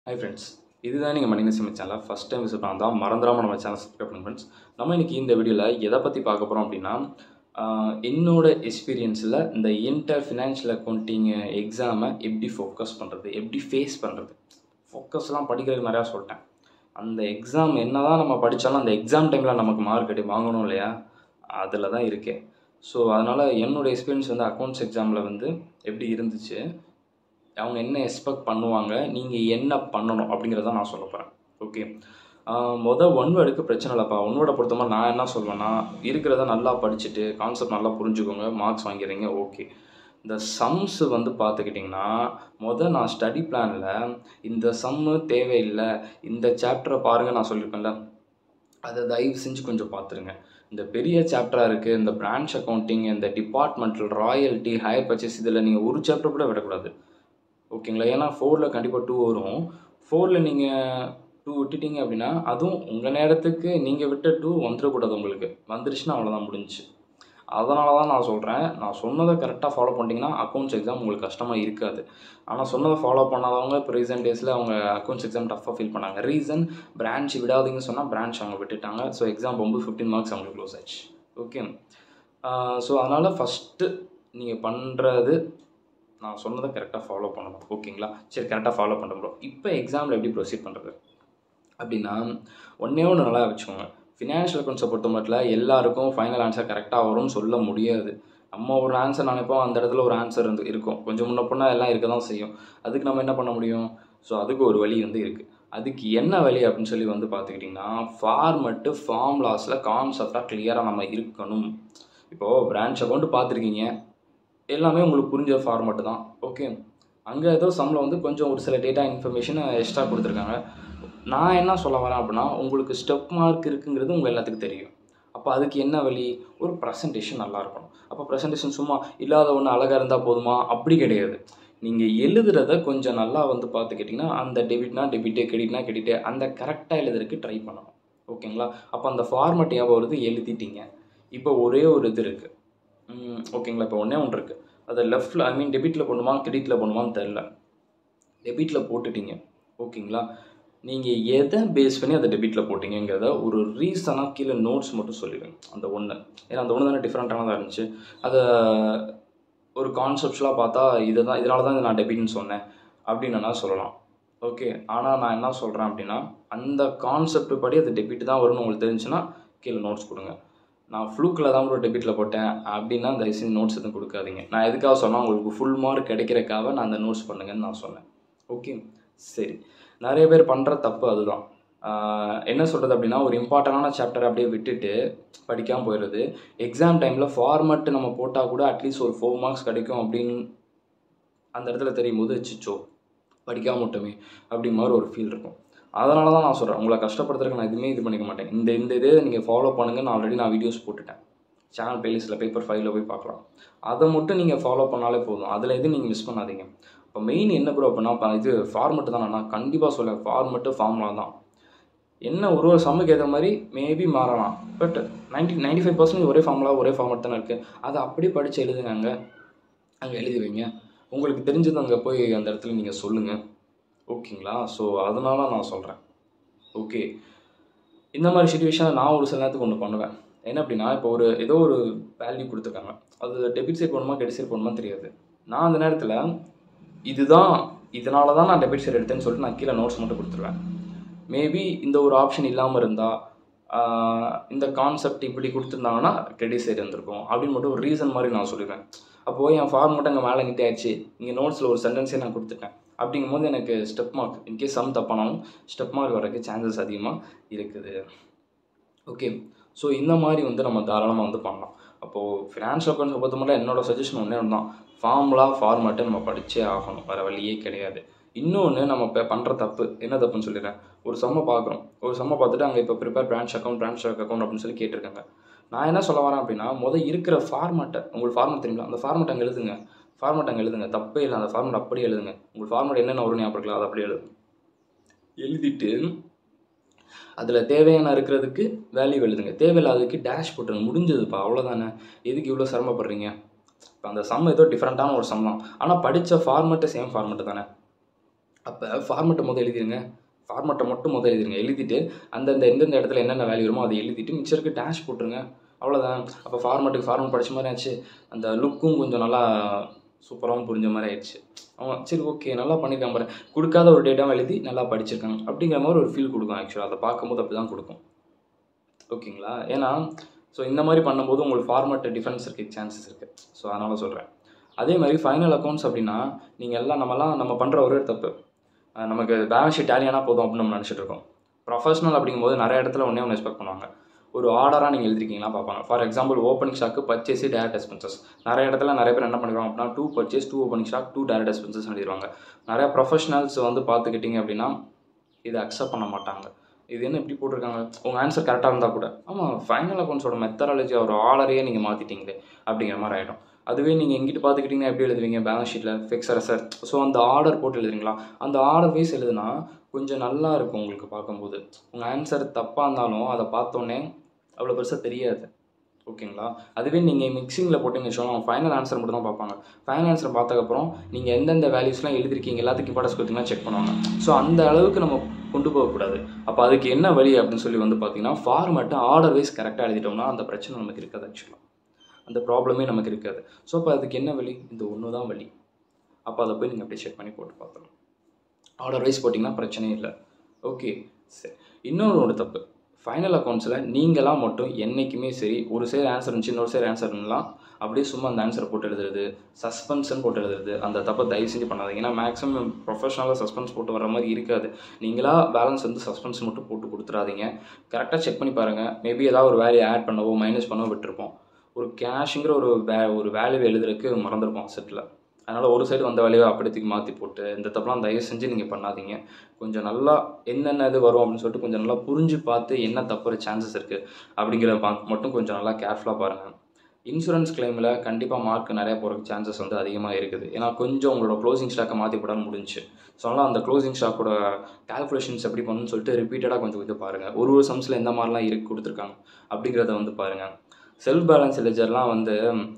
hi friends இதுதான் நீங்கள் மணிங்க சிம்ம சேனல் ஃபஸ்ட் டைம் விசிட் பண்ணால் தான் மறந்துடாமல் நம்ம சேனல் சப்ஸ்கிரைப் பண்ணுங்க ஃப்ரெண்ட்ஸ் நம்ம இன்னைக்கு இந்த வீடியோவில் எதை பற்றி பார்க்க போகிறோம் அப்படின்னா ஆஹ், என்னோட எக்ஸ்பீரியன்ஸில் இந்த இன்டர் ஃபினான்ஷியல் அக்கௌண்டிங் எக்ஸாமை எப்படி ஃபோக்கஸ் பண்ணுறது எப்படி ஃபேஸ் பண்ணுறது ஃபோக்கஸ்லாம் படிக்கிறதுக்கு நிறையா சொல்லிட்டேன் அந்த எக்ஸாம் என்ன தான் நம்ம படித்தாலும் அந்த எக்ஸாம் டைமில் நமக்கு மார்க் அடி வாங்கணும் இல்லையா அதில் தான் இருக்கேன் ஸோ அதனால் என்னோட எக்ஸ்பீரியன்ஸ் வந்து அக்கௌண்ட்ஸ் எக்ஸாமில் வந்து எப்படி இருந்துச்சு அவங்க என்ன எக்ஸ்பெக்ட் பண்ணுவாங்க நீங்கள் என்ன பண்ணணும் அப்படிங்கிறத நான் சொல்ல போகிறேன் ஓகே மொதல் ஒன் வேர்டுக்கு பிரச்சனை இல்லைப்பா ஒன் வேர்டை பொறுத்த மாதிரி நான் என்ன சொல்வேன்னா இருக்கிறத நல்லா படிச்சுட்டு கான்செப்ட் நல்லா புரிஞ்சுக்கோங்க மார்க்ஸ் வாங்கிறீங்க ஓகே இந்த சம்ஸ் வந்து பார்த்துக்கிட்டிங்கன்னா மொதல் நான் ஸ்டடி பிளானில் இந்த சம்மு தேவையில்லை இந்த சாப்டரை பாருங்கள் நான் சொல்லியிருப்பேன்ல அதை தயவு செஞ்சு கொஞ்சம் பார்த்துருங்க இந்த பெரிய சாப்டராக இருக்குது இந்த பிரான்ச் அக்கௌண்டிங் இந்த டிபார்ட்மெண்டல் ராயல்ட்டி ஹையர் பர்ச்சேஸ் இதில் நீங்கள் ஒரு சாப்டர் கூட விடக்கூடாது ஓகேங்களா ஏன்னா ஃபோரில் கண்டிப்பாக டூ வரும் ஃபோரில் நீங்கள் டூ விட்டுட்டீங்க அப்படின்னா அதுவும் உங்கள் நேரத்துக்கு நீங்கள் விட்ட டூ வந்துடக்கூடாது உங்களுக்கு வந்துருச்சுன்னா அவ்வளோதான் முடிஞ்சுச்சு அதனால தான் நான் சொல்கிறேன் நான் சொன்னதை கரெக்டாக ஃபாலோ பண்ணிட்டீங்கன்னா அக்கௌண்ட்ஸ் எக்ஸாம் உங்களுக்கு கஷ்டமாக இருக்காது ஆனால் சொன்னதை ஃபாலோ பண்ணாதவங்க இப்போ ரீசெண்ட் டேஸில் அவங்க அக்கௌண்ட்ஸ் எக்ஸாம் டஃப்பாக ஃபீல் பண்ணாங்க ரீசன் பிரான்ச் விடாதீங்கன்னு சொன்னால் பிரான்ச் அவங்க விட்டுட்டாங்க ஸோ எக்ஸாம் ரொம்ப ஃபிஃப்டீன் மார்க்ஸ் அவங்களுக்கு க்ளோஸ் ஆச்சு ஓகே ஸோ அதனால் ஃபஸ்ட்டு நீங்கள் பண்ணுறது நான் சொன்னதை கரெக்டாக ஃபாலோ பண்ணணும் ஓகேங்களா சரி கரெக்டாக ஃபாலோ பண்ணுறோம் ப்ரோ இப்போ எக்ஸாமில் எப்படி ப்ரொசீட் பண்ணுறது அப்படின்னா ஒன்றே ஒன்று நல்லா வச்சுக்கோங்க ஃபினான்ஷியல் அக்கௌண்ட்ஸை பொறுத்த மட்டும் எல்லாருக்கும் ஃபைனல் ஆன்சர் கரெக்டாக வரும்னு சொல்ல முடியாது நம்ம ஒரு ஆன்சர் நினைப்போம் அந்த இடத்துல ஒரு ஆன்சர் இருந்து இருக்கும் கொஞ்சம் முன்ன பொண்ணா எல்லாம் இருக்க தான் செய்யும் அதுக்கு நம்ம என்ன பண்ண முடியும் ஸோ அதுக்கு ஒரு வழி வந்து இருக்குது அதுக்கு என்ன வழி அப்படின்னு சொல்லி வந்து பார்த்துக்கிட்டிங்கன்னா ஃபார்மெட்டு ஃபார்ம்லாஸில் கான்செப்டாக கிளியராக நம்ம இருக்கணும் இப்போது பிரான்ச் அக்கௌண்ட் பார்த்துருக்கீங்க எல்லாமே உங்களுக்கு புரிஞ்ச ஃபார்மெட்டு தான் ஓகே அங்கே ஏதோ சம்மில் வந்து கொஞ்சம் ஒரு சில டேட்டா இன்ஃபர்மேஷனை எக்ஸ்ட்ரா கொடுத்துருக்காங்க நான் என்ன சொல்ல வரேன் அப்படின்னா உங்களுக்கு ஸ்டெப் மார்க் இருக்குங்கிறது உங்கள் எல்லாத்துக்கும் தெரியும் அப்போ அதுக்கு என்ன வழி ஒரு ப்ரெசன்டேஷன் நல்லா இருக்கணும் அப்போ ப்ரெசன்டேஷன் சும்மா இல்லாத ஒன்று அழகாக இருந்தால் போதுமா அப்படி கிடையாது நீங்கள் எழுதுறத கொஞ்சம் நல்லா வந்து பார்த்துக்கிட்டிங்கன்னா அந்த டெபிட்னா டெபிட்டே கிரெடிட்னா கிரெடிட்டே அந்த கரெக்டாக எழுதுறதுக்கு ட்ரை பண்ணணும் ஓகேங்களா அப்போ அந்த ஃபார்மெட் ஞாபகம் வருது எழுதிட்டீங்க இப்போ ஒரே ஒரு இது இருக்குது ஓகேங்களா இப்போ ஒன்றே ஒன்று இருக்குது அதை லெஃப்ட்டில் ஐ மீன் டெபிட்டில் போடணுமா கிரெடிட்டில் போடணுமான்னு தெரில டெபிட்டில் போட்டுட்டீங்க ஓகேங்களா நீங்கள் எதை பேஸ் பண்ணி அதை டெபிட்டில் போட்டிங்கிறத ஒரு ரீசனாக கீழே நோட்ஸ் மட்டும் சொல்லிடுங்க அந்த ஒன்று ஏன்னா அந்த ஒன்று தானே டிஃப்ரெண்ட்டானதாக இருந்துச்சு அதை ஒரு கான்செப்ட்ஸ்லாம் பார்த்தா இதை தான் இதனால தான் இதை நான் டெபிட்னு சொன்னேன் அப்படின்னு நான் சொல்லலாம் ஓகே ஆனால் நான் என்ன சொல்கிறேன் அப்படின்னா அந்த கான்செப்ட் படி அது டெபிட் தான் வரும்னு உங்களுக்கு தெரிஞ்சுன்னா கீழே நோட்ஸ் கொடுங்க நான் ஃப்ளூக்கில் தான் ஒரு டெபிட்டில் போட்டேன் அப்படின்னா தயவுசெய்து நோட்ஸ் எதுவும் கொடுக்காதீங்க நான் எதுக்காக சொன்னால் உங்களுக்கு ஃபுல் மார்க் கிடைக்கிறக்காக நான் அந்த நோட்ஸ் பண்ணுங்கன்னு நான் சொன்னேன் ஓகே சரி நிறைய பேர் பண்ணுற தப்பு அதுதான் ஆஹ் என்ன சொல்கிறது அப்படின்னா ஒரு இம்பார்ட்டண்டான சாப்டர் அப்படியே விட்டுட்டு படிக்காமல் போயிடுறது எக்ஸாம் டைமில் ஃபார்மட் நம்ம போட்டால் கூட அட்லீஸ்ட் ஒரு ஃபோர் மார்க்ஸ் கிடைக்கும் அப்படின்னு அந்த இடத்துல தெரியும் போது சிச்சோ படிக்காம விட்டோமே அப்படி மாதிரி ஒரு ஃபீல் இருக்கும் அதனால தான் நான் சொல்கிறேன் உங்களை கஷ்டப்படுத்துறதுக்கு நான் எதுவுமே இது பண்ணிக்க மாட்டேன் இந்த இந்த இதே நீங்கள் ஃபாலோ பண்ணுங்கன்னு ஆல்ரெடி நான் வீடியோஸ் போட்டுட்டேன் சேனல் பிளேலிஸ்ட்டில் பேப்பர் ஃபைவ்ல போய் பார்க்கலாம் அதை மட்டும் நீங்கள் ஃபாலோ பண்ணாலே போதும் அதில் எதுவும் நீங்கள் மிஸ் பண்ணாதீங்க இப்போ மெயின் என்ன ப்ரோ அப்படின்னா இப்போ இது ஃபார்மெட்டு தான் நான் கண்டிப்பாக சொல்லேன் ஃபார்மெட்டு ஃபார்முலா தான் என்ன ஒரு ஒரு சம்முக்கு ஏற்ற மாதிரி மேபி மாறலாம் but ninety ninety five percent ஒரே ஃபார்முலா ஒரே ஃபார்மெட் தானே இருக்குது அதை அப்படியே படித்து எழுதுங்க அங்கே அங்கே எழுதி வைங்க உங்களுக்கு தெரிஞ்சது அங்கே போய் அந்த இடத்துல நீங்கள் சொல்லுங்கள் ஓகேங்களா ஸோ அதனால நான் சொல்கிறேன் ஓகே இந்த மாதிரி சுச்சுவேஷனில் நான் ஒரு சில நேரத்துக்கு ஒன்று பண்ணுவேன் என்ன அப்படின்னா இப்போ ஒரு ஏதோ ஒரு வேல்யூ கொடுத்துருக்காங்க அது டெபிட் சைட் போகணுமா கிரெடிட் சைட் போகணுமா தெரியாது நான் அந்த நேரத்தில் இதுதான் இதனால தான் நான் டெபிட் சைட் எடுத்தேன்னு சொல்லிட்டு நான் கீழே நோட்ஸ் மட்டும் கொடுத்துருவேன் மேபி இந்த ஒரு ஆப்ஷன் இல்லாமல் இருந்தால் இந்த கான்செப்ட் இப்படி கொடுத்துருந்தாங்கன்னா கிரெடிட் சைடு இருந்திருக்கும் அப்படின்னு மட்டும் ஒரு ரீசன் மாதிரி நான் சொல்லிடுவேன் அப்போது என் ஃபார்ம் மட்டும் அங்கே மேலே நீட் ஆயிடுச்சு இங்கே நோட்ஸில் ஒரு சென்டென்ஸே நான் கொடுத்துட்டேன் அப்படிங்கும்போது எனக்கு ஸ்டெப் மார்க் இன்கேஸ் சம் தப்பானாலும் ஸ்டெப் மார்க் வரக்கு சான்சஸ் அதிகமாக இருக்குது ஓகே ஸோ இந்த மாதிரி வந்து நம்ம தாராளமாக வந்து பண்ணலாம் அப்போது ஃபினான்ஷியல் அக்கௌண்ட்ஸை பொறுத்த மட்டும் என்னோட சஜஷன் ஒன்றே ஒன்று தான் ஃபார்முலா ஃபார்மேட்டை நம்ம படித்தே ஆகணும் வேறு வழியே கிடையாது இன்னொன்று நம்ம இப்போ பண்ணுற தப்பு என்ன தப்புன்னு சொல்லிடுறேன் ஒரு செம்ம பார்க்குறோம் ஒரு செம்ம பார்த்துட்டு அங்கே இப்போ prepare branch account branch account அப்படின்னு சொல்லி கேட்டிருக்காங்க நான் என்ன சொல்ல வரேன் அப்படின்னா முதல் இருக்கிற ஃபார்மேட்டை உங்களுக்கு ஃபார்மேட் தெரியுங்களா அந்த ஃபார்மேட் அங்கே எழுதுங்க ஃபார்மேட் அங்கே எழுதுங்க தப்பே இல்லை அந்த ஃபார்மேட் அப்படியே எழுதுங்க உங்களுக்கு ஃபார்மேட் என்னென்ன வரும் ஞாபகம் இருக்கலாம் அதை அப்படியே எழுதுங்க எழுதிட்டு அதில் தேவையான இருக்கிறதுக்கு வேல்யூ எழுதுங்க தேவையில்லாததுக்கு டேஷ் போட்டுருங்க முடிஞ்சதுப்பா அவ்வளோதானே எதுக்கு இவ்வளோ சிரமப்படுறீங்க இப்போ அந்த சம் ஏதோ டிஃப்ரெண்ட்டான ஒரு சம் தான் ஆனால் படித்த ஃபார்மெட்டு சேம் ஃபார்மெட்டு தானே அப்போ ஃபார்மெட்டை முதல் எழுதிருங்க ஃபார்மெட்டை மட்டும் முதல் எழுதிருங்க எழுதிட்டு அந்தந்த எந்தெந்த இடத்துல என்னென்ன வேல்யூ வருமோ அதை எழுதிட்டு மிச்சருக்கு டேஷ் போட்டுருங்க அவ்வளோதான் அப்போ ஃபார்மெட்டுக்கு ஃபார்மெட் படித்த மாதிரி ஆச்சு அந்த லுக்கும் கொஞ்சம் நல்லா சூப்பராகவும் புரிஞ்ச மாதிரி ஆயிடுச்சு அவன் சரி ஓகே நல்லா பண்ணியிருக்காங்க பாரு கொடுக்காத ஒரு டேட்டாவை எழுதி நல்லா படிச்சிருக்காங்க அப்படிங்கிற மாதிரி ஒரு ஃபீல் கொடுக்கும் ஆக்சுவலாக அதை பார்க்கும்போது அப்படி தான் கொடுக்கும் ஓகேங்களா ஏன்னா ஸோ இந்த மாதிரி பண்ணும்போது உங்களுக்கு ஃபார்மெட் டிஃபரன்ஸ் இருக்குது சான்சஸ் இருக்குது ஸோ அதனால் சொல்கிறேன் அதே மாதிரி ஃபைனல் அக்கௌண்ட்ஸ் அப்படின்னா நீங்கள் எல்லாம் நம்மலாம் நம்ம பண்ணுற ஒரே ஒரு தப்பு அஹ் நமக்கு பேலன்ஸ் ஷீட் டேலியானா போதும் அப்படின்னு நம்ம நினச்சிட்டு இருக்கோம் ப்ரொஃபஷனல் அப்படிங்கும்போது நிறைய இடத்துல ஒன்றே ஒன்று எக்ஸ்பெக்ட் பண்ணுவாங்க ஒரு ஆர்டராக நீங்கள் எழுதிருக்கீங்களா பார்ப்பாங்க for example opening stock purchase direct expenses நிறைய இடத்துல நிறைய பேர் என்ன பண்ணிடுவாங்க அப்படின்னா to purchase to opening stock to direct expenses எழுதிடுவாங்க நிறைய ப்ரொஃபஷனல்ஸ் வந்து பார்த்துக்கிட்டிங்க அப்படின்னா இதை அக்செப்ட் பண்ண மாட்டாங்க இது என்ன இப்படி போட்டிருக்காங்க உங்கள் ஆன்சர் கரெக்டாக இருந்தால் கூட ஆமாம் ஃபைனல் அக்கௌண்ட்ஸோட மெத்தடாலஜி ஒரு ஆர்டரையே நீங்கள் மாற்றிட்டீங்களே அப்படிங்கிற மாதிரி ஆகிடும் அதுவே நீங்கள் எங்கிட்ட பார்த்துக்கிட்டிங்கன்னா எப்படி எழுதுவீங்க பேலன்ஸ் ஷீட்டில் ஃபிக்ஸர் சார் ஸோ அந்த ஆர்டர் போட்டு எழுதுறீங்களா அந்த ஆர்டர் வைஸ் எழுதுனா கொஞ்சம் நல்லா இருக்கும் உங்களுக்கு பார்க்கும்போது உங்கள் ஆன்சர் தப்பாக இருந்தாலும் அதை பார்த்தோன்னே அவ்வளோ பெருசாக தெரியாது ஓகேங்களா அதுவே நீங்கள் மிக்சிங்கில் போட்டிங்கன்னு வச்சுக்கோங்க ஃபைனல் ஆன்சர் மட்டும் தான் பார்ப்பாங்க ஃபைனல் ஆன்சர் பார்த்ததுக்கப்புறம் நீங்கள் எந்தெந்த வேல்யூஸ்லாம் எழுதிருக்கீங்க எல்லாத்துக்கும் இம்பார்ட்டன்ஸ் கொடுத்தீங்கன்னா செக் பண்ணுவாங்க ஸோ அந்த அளவுக்கு நம்ம கொண்டு போகக்கூடாது அப்போ அதுக்கு என்ன வழி அப்படின்னு சொல்லி வந்து பார்த்தீங்கன்னா ஃபார்மேட்டை ஆர்டர் வைஸ் கரெக்டாக எழுதிட்டோம்னா அந்த பிரச்சனை நமக்கு இருக்காது ஆக்சுவலாக அந்த ப்ராப்ளமே நமக்கு இருக்காது ஸோ அப்போ அதுக்கு என்ன வழி இந்த ஒன்று தான் வழி அப்போ அதை போய் நீங்கள் அப்படியே செக் பண்ணி போட்டு பார்த்துக்கலாம் ஆர்டர் வைஸ் போட்டிங்கன்னா பிரச்சனையே இல்லை ஓகே சரி இன்னொரு ஒரு தப்பு ஃபைனல் அக்கௌண்ட்ஸில் நீங்களாம் மட்டும் என்றைக்குமே சரி ஒரு சேர் ஆன்சர் இருந்துச்சு இன்னொரு சேர் ஆன்சர் இருந்தலாம் அப்படியே சும்மா அந்த ஆன்சரை போட்டு எழுதுறது சஸ்பென்ஷன் போட்டு எழுதுறது அந்த தப்பை தயவு செஞ்சு பண்ணாதீங்க ஏன்னா மேக்ஸிமம் ப்ரொஃபஷனலாக சஸ்பென்ஸ் போட்டு வர மாதிரி இருக்காது நீங்களா பேலன்ஸ் வந்து சஸ்பென்ஸ் மட்டும் போட்டு கொடுத்துறாதீங்க கரெக்டாக செக் பண்ணி பாருங்கள் மேபி ஏதாவது ஒரு வேல்யூ ஆட் பண்ணவோ மைனஸ் பண்ணவோ விட்டுருப்போம் ஒரு கேஷுங்கிற ஒரு வே ஒரு வேல்யூ எழுதுறதுக்கு மறந்துருப்போம் செட்டில் அதனால் ஒரு சைடு வந்த வேலையை அப்படித்துக்கு மாற்றி போட்டு இந்த தப்பெல்லாம் தயவு செஞ்சு நீங்கள் பண்ணாதீங்க கொஞ்சம் நல்லா என்னென்ன இது வரும் அப்படின்னு சொல்லிட்டு கொஞ்சம் நல்லா புரிஞ்சு பார்த்து என்ன தப்புற சான்சஸ் இருக்குது அப்படிங்கிற பா- மட்டும் கொஞ்சம் நல்லா கேர்ஃபுல்லாக பாருங்கள் இன்சூரன்ஸ் கிளைமில் கண்டிப்பாக மார்க் நிறைய போகிறதுக்கு சான்சஸ் வந்து அதிகமாக இருக்குது ஏன்னா கொஞ்சம் உங்களோட க்ளோசிங் ஸ்டாக்கை மாற்றி போடாமல் முடிஞ்சு ஸோ அதனால் அந்த க்ளோசிங் ஸ்டாக்கோட கால்குலேஷன்ஸ் எப்படி பண்ணணும்னு சொல்லிட்டு ரிப்பீட்டடாக கொஞ்சம் இது பாருங்கள் ஒரு ஒரு சம்ஸில் எந்த மாதிரிலாம் இருக்கு கொடுத்துருக்காங்க அப்படிங்கிறத வந்து பாருங்கள் செல்ஃப் பேலன்ஸ் லெஜர்லாம் வந்து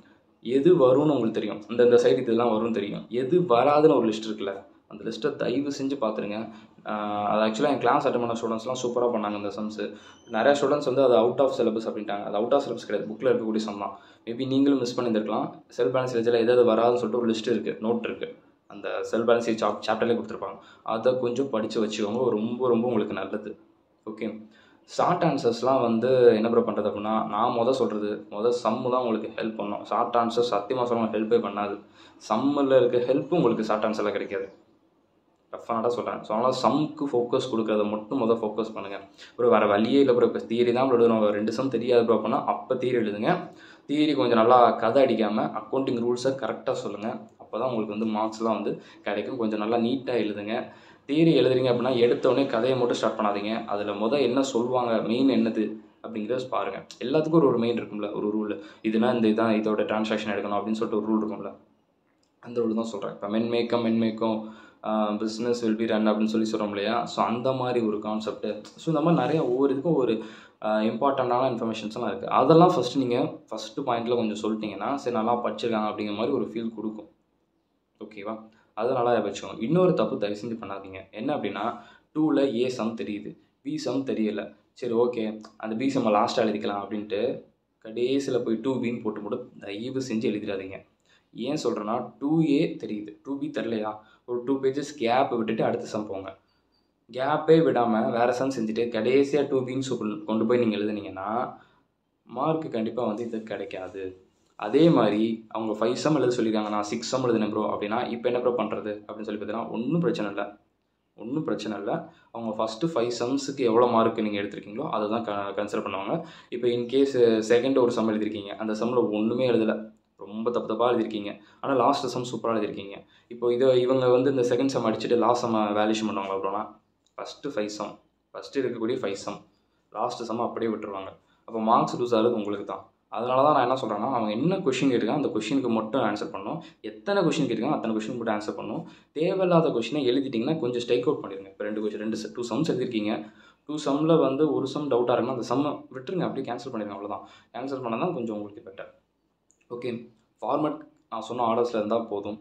எது வரும்னு உங்களுக்கு தெரியும் இந்தந்த சைடு இதெல்லாம் வரும்னு தெரியும் எது வராதுன்னு ஒரு லிஸ்ட் இருக்குல்ல அந்த லிஸ்ட்டை தயவு செஞ்சு பார்த்துருங்க ஆஹ் அது ஆக்சுவலாக என் கிளாஸ் அட்டன் பண்ண ஸ்டூடெண்ட்ஸ்லாம் சூப்பராக பண்ணாங்க இந்த சம்ஸு நிறைய ஸ்டூடெண்ட்ஸ் வந்து அது அவுட் ஆஃப் சிலபஸ் அப்படின்ட்டாங்க அது அவுட் ஆஃப் சிலபஸ் கிடையாது புக்கில் இருக்கக்கூடிய சம் தான் மேபி நீங்களும் மிஸ் பண்ணியிருந்திருக்கலாம் செல்ஃப் பேலன்ஸ் லெஜரில் எது எது வராதுன்னு சொல்லிட்டு ஒரு லிஸ்ட் இருக்குது நோட் இருக்குது அந்த செல்ஃப் பேலன்ஸ் சாப் சாப்டர்லேயே கொடுத்துருப்பாங்க அதை கொஞ்சம் படித்து வச்சுக்கோங்க ரொம்ப ரொம்ப உங்களுக்கு நல்லது ஓகே ஷார்ட் ஆன்சர்ஸ்லாம் வந்து என்ன ப்ரோ பண்ணுறது அப்படின்னா நான் மொதல் சொல்கிறது மொதல் சம்மு தான் உங்களுக்கு ஹெல்ப் பண்ணும் ஷார்ட் ஆன்சர் சத்தியமாக சொல்லுவாங்க ஹெல்ப்பே பண்ணாது சம்மில் இருக்க ஹெல்ப்பும் உங்களுக்கு ஷார்ட் ஆன்சரில் கிடைக்காது டஃபானடாக சொல்கிறேன் ஸோ அதனால் சம்க்கு ஃபோக்கஸ் கொடுக்கறத மட்டும் முதல் ஃபோக்கஸ் பண்ணுங்கள் ப்ரோ வேறு வழியே இல்லை ப்ரோ இப்போ தியரி தான் ப்ரோ எழுதணும் ரெண்டு சம் தெரியாது ப்ரோ அப்படின்னா அப்போ தியரி எழுதுங்க தியரி கொஞ்சம் நல்லா கதை அடிக்காமல் அக்கௌண்டிங் ரூல்ஸை கரெக்டாக சொல்லுங்கள் அப்போ தான் உங்களுக்கு வந்து மார்க்ஸ்லாம் வந்து கிடைக்கும் கொஞ்சம் நல்லா நீட்டாக எழுதுங்க தியரி எழுதுறீங்க அப்படின்னா எடுத்தோடனே கதையை மட்டும் ஸ்டார்ட் பண்ணாதீங்க அதில் முதல் என்ன சொல்லுவாங்க மெயின் என்னது அப்படிங்கிறத பாருங்கள் எல்லாத்துக்கும் ஒரு ஒரு மெயின் இருக்கும்ல ஒரு ரூல் இதுனா இந்த இதான் இதோட டிரான்சாக்ஷன் எடுக்கணும் அப்படின்னு சொல்லிட்டு ஒரு ரூல் இருக்கும்ல அந்த ரூல் தான் சொல்கிறேன் இப்போ மென்மேக்கம் மென்மேக்கம் பிஸ்னஸ் வில் பி ரன் அப்படின்னு சொல்லி சொல்கிறோம் இல்லையா ஸோ அந்த மாதிரி ஒரு கான்செப்ட்டு ஸோ இந்த மாதிரி நிறைய ஒவ்வொரு இதுக்கும் ஒரு இம்பார்ட்டண்ட்டான இன்ஃபர்மேஷன்ஸ்லாம் இருக்குது அதெல்லாம் ஃபஸ்ட்டு நீங்கள் ஃபஸ்ட்டு பாயிண்ட்டில் கொஞ்சம் சொல்லிட்டீங்கன்னா சரி நல்லா படிச்சிருக்காங்க அப்படிங்கிற மாதிரி ஒரு ஃபீல் கொடுக்கும் ஓகேவா அதை நல்லா வச்சுக்கோங்க இன்னொரு தப்பு தயவு செஞ்சு பண்ணாதீங்க என்ன அப்படின்னா டூவில் ஏ சம் தெரியுது பி சம் தெரியல சரி ஓகே அந்த பி சம்மை லாஸ்ட்டாக எழுதிக்கலாம் அப்படின்ட்டு கடைசியில் போய் டூ பின்னு போட்டு போட்டு தயவு செஞ்சு எழுதிடாதீங்க ஏன் சொல்கிறேன்னா டூ ஏ தெரியுது டூ பி தெரிலையா ஒரு டூ பேஜஸ் கேப் விட்டுட்டு அடுத்த சம் போங்க கேப்பே விடாமல் வேறு சம் செஞ்சுட்டு கடைசியாக டூ பின்னு சொல் கொண்டு போய் நீங்கள் எழுதுனீங்கன்னா மார்க் கண்டிப்பாக வந்து இது கிடைக்காது அதே மாதிரி அவங்க ஃபைவ் சம் எழுத சொல்லியிருக்காங்க நான் சிக்ஸ் சம் எழுதுனேன் ப்ரோ அப்படின்னா இப்போ என்ன ப்ரோ பண்ணுறது அப்படின்னு சொல்லி பார்த்தீங்கன்னா ஒன்றும் பிரச்சனை இல்லை ஒன்றும் பிரச்சனை இல்லை அவங்க ஃபஸ்ட்டு ஃபைவ் சம்ஸுக்கு எவ்வளோ மார்க் நீங்கள் எடுத்திருக்கீங்களோ அதை தான் க கன்சிடர் பண்ணுவாங்க இப்போ இன்கேஸ் செகண்ட் ஒரு சம் எழுதிருக்கீங்க அந்த சம்மில் ஒன்றுமே எழுதலை ரொம்ப தப்பு தப்பாக எழுதிருக்கீங்க ஆனால் லாஸ்ட் சம் சூப்பராக எழுதிருக்கீங்க இப்போ இது இவங்க வந்து இந்த செகண்ட் சம் அடிச்சுட்டு லாஸ்ட் சம் வேல்யூஷன் பண்ணுவாங்க அப்படின்னா ஃபஸ்ட்டு ஃபைவ் சம் ஃபஸ்ட்டு இருக்கக்கூடிய ஃபைவ் சம் லாஸ்ட் சம் அப்படியே விட்டுருவாங்க அப்போ மார்க்ஸ் லூஸ் ஆகுறது உங்களுக்கு தான் அதனால தான் நான் என்ன சொல்கிறேன்னா அவங்க என்ன கொஷின் கேட்டிருக்காங்க அந்த கொஷினுக்கு மட்டும் ஆன்சர் பண்ணணும் எத்தனை கொஷின் கேட்டிருக்காங்க அத்தனை கொஷின் மட்டும் ஆன்சர் பண்ணணும் தேவையில்லாத கொஷினை எழுதிட்டிங்கன்னா கொஞ்சம் ஸ்ட்ரைக் அவுட் பண்ணிடுங்க இப்போ ரெண்டு கொஷின் ரெண்டு டூ சம்ஸ் எழுதிருக்கீங்க டூ சம்மில் வந்து ஒரு சம் டவுட்டாக இருக்குன்னா அந்த சம்மை விட்டுருங்க அப்படியே கேன்சல் பண்ணிடுங்க அவ்வளோதான் கேன்சல் பண்ணால் தான் கொஞ்சம் உங்களுக்கு பெட்டர் ஓகே ஃபார்மட் நான் சொன்ன ஆர்டர்ஸில் இருந்தால் போதும்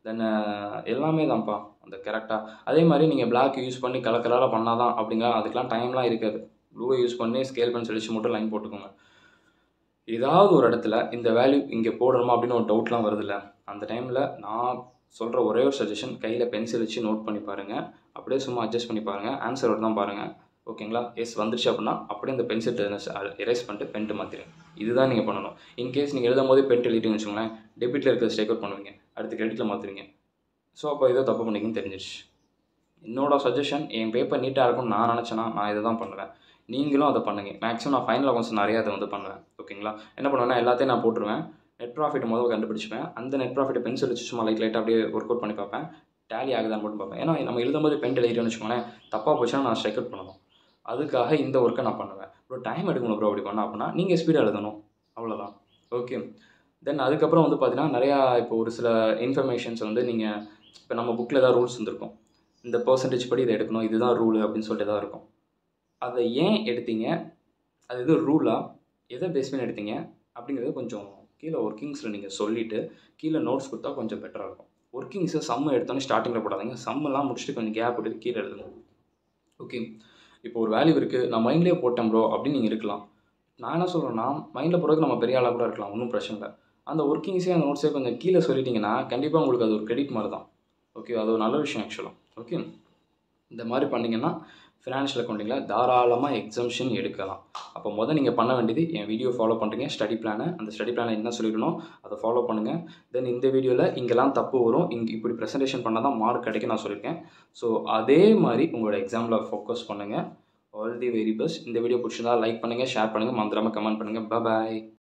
தென் எல்லாமே தான்ப்பா அந்த கரெக்டாக அதே மாதிரி நீங்கள் பிளாக் யூஸ் பண்ணி கலர் கலராக பண்ணால் தான் அப்படிங்க அதுக்கெலாம் டைம்லாம் இருக்காது ப்ளூவை யூஸ் பண்ணி ஸ்கேல் பென்சில் வச்சு மட்டும் லைன் போட்டுக்கோங்க ஏதாவது ஒரு இடத்துல இந்த வேல்யூ இங்கே போடணுமா அப்படின்னு ஒரு டவுட்லாம் வருதுல்ல அந்த டைமில் நான் சொல்கிற ஒரே ஒரு சஜஷன் கையில் பென்சில் வச்சு நோட் பண்ணி பாருங்கள் அப்படியே சும்மா அட்ஜஸ்ட் பண்ணி பாருங்கள் ஆன்சர் தான் பாருங்கள் ஓகேங்களா எஸ் வந்துருச்சு அப்படின்னா அப்படியே இந்த பென்சில் எரேஸ் பண்ணிட்டு பென்ட்டு மாற்றிடுங்க இதுதான் நீங்கள் பண்ணணும் இன்கேஸ் நீங்கள் எழுதும் போது பென்ட் எழுதிட்டீங்கன்னு வச்சுக்கோங்களேன் டெபிட்டில் இருக்கிற ஸ்டேக் அவுட் பண்ணுவீங்க அடுத்து கிரெடிட்டில் மாற்றுவீங்க ஸோ அப்போ ஏதோ தப்பு பண்ணிங்கன்னு தெரிஞ்சிருச்சு என்னோட சஜஷன் என் பேப்பர் நீட்டாக இருக்கும்னு நான் நினச்சேன்னா நான் இதை தான் பண்ணுவேன் நீங்களும் அதை பண்ணுங்க மேக்ஸிமம் நான் ஃபைனல் அக்கௌண்ட்ஸ் நிறைய அதை வந்து பண்ணுவேன் ஓகேங்களா என்ன பண்ணுவேன்னா எல்லாத்தையும் நான் போட்டுருவேன் நெட் ப்ராஃபிட் முதல்ல கண்டுபிடிச்சிப்பேன் அந்த நெட் ப்ராஃபிட்டை பென்சில் வச்சு சும்மா லைட் லைட்டாக அப்படியே ஒர்க் அவுட் பண்ணி பார்ப்பேன் டேலி ஆகுதான்னு மட்டும் பார்ப்பேன் ஏன்னா நம்ம எழுதும்போது பென் எழுதிட்டோம்னு வச்சுக்கோங்களேன் தப்பாக போச்சுன்னா நான் ஸ்ட்ரைக் அவுட் பண்ணணும் அதுக்காக இந்த ஒர்க்கை நான் பண்ணுவேன் ப்ரோ டைம் எடுக்கணும் ப்ரோ அப்படி பண்ண அப்படின்னா நீங்கள் ஸ்பீடாக எழுதணும் அவ்வளோதான் ஓகே தென் அதுக்கப்புறம் வந்து பார்த்தீங்கன்னா நிறையா இப்போ ஒரு சில இன்ஃபர்மேஷன்ஸ் வந்து நீங்கள் இப்போ நம்ம புக்கில் ஏதாவது ரூல்ஸ் இருந்திருக்கும் இந்த பர்சன்டேஜ் படி இதை எடுக்கணும் இதுதான் ரூல் அப்படின்னு சொல்லிட்டு தான் இருக்கும் அதை ஏன் எடுத்தீங்க அது எது ரூலா எதை பேஸ் பண்ணி எடுத்தீங்க அப்படிங்கிறது கொஞ்சம் கீழே ஒர்க்கிங்ஸில் நீங்கள் சொல்லிவிட்டு கீழே நோட்ஸ் கொடுத்தா கொஞ்சம் பெட்டராக இருக்கும் ஒர்க்கிங்ஸை சம்ம எடுத்தோன்னே ஸ்டார்டிங்கில் போடாதீங்க சம்மெல்லாம் முடிச்சுட்டு கொஞ்சம் கேப் விட்டு கீழே எழுதுங்க ஓகே இப்போ ஒரு வேல்யூ இருக்குது நான் மைண்ட்லேயே போட்டேன் ப்ரோ அப்படின்னு நீங்கள் இருக்கலாம் நான் என்ன சொல்கிறேன்னா மைண்டில் போடுறதுக்கு நம்ம பெரிய ஆளாக கூட இருக்கலாம் ஒன்றும் பிரச்சனை இல்லை அந்த ஒர்க்கிங்ஸே அந்த நோட்ஸே கொஞ்சம் கீழே சொல்லிட்டீங்கன்னா கண்டிப்பாக உங்களுக்கு அது ஒரு கிரெடிட் மாதிரி தான் ஓகே அது ஒரு நல்ல விஷயம் ஆக்சுவலாக ஓகே இந்த மாதிரி பண்ணிங்கன்னா ஃபினான்ஷியல் அக்கௌண்டிங்கில் தாராளமாக எக்ஸம்ஷன் எடுக்கலாம் அப்போ மொதல் நீங்கள் பண்ண வேண்டியது என் வீடியோ ஃபாலோ பண்ணுறீங்க ஸ்டடி பிளானை அந்த ஸ்டடி பிளானை என்ன சொல்லிடணும் அதை ஃபாலோ பண்ணுங்கள் தென் இந்த வீடியோவில் இங்கெல்லாம் தப்பு வரும் இங்கே இப்படி ப்ரெசன்டேஷன் பண்ணால் தான் மார்க் கிடைக்கும் நான் சொல்லியிருக்கேன் ஸோ அதே மாதிரி உங்களோட எக்ஸாமில் ஃபோக்கஸ் பண்ணுங்கள் ஆல் தி வெரி பெஸ்ட் இந்த வீடியோ பிடிச்சிருந்தா லைக் பண்ணுங்கள் ஷேர் பண்ணுங்கள் மறந்துடாமல் கமெண்ட் பண்ணுங்கள் பாய்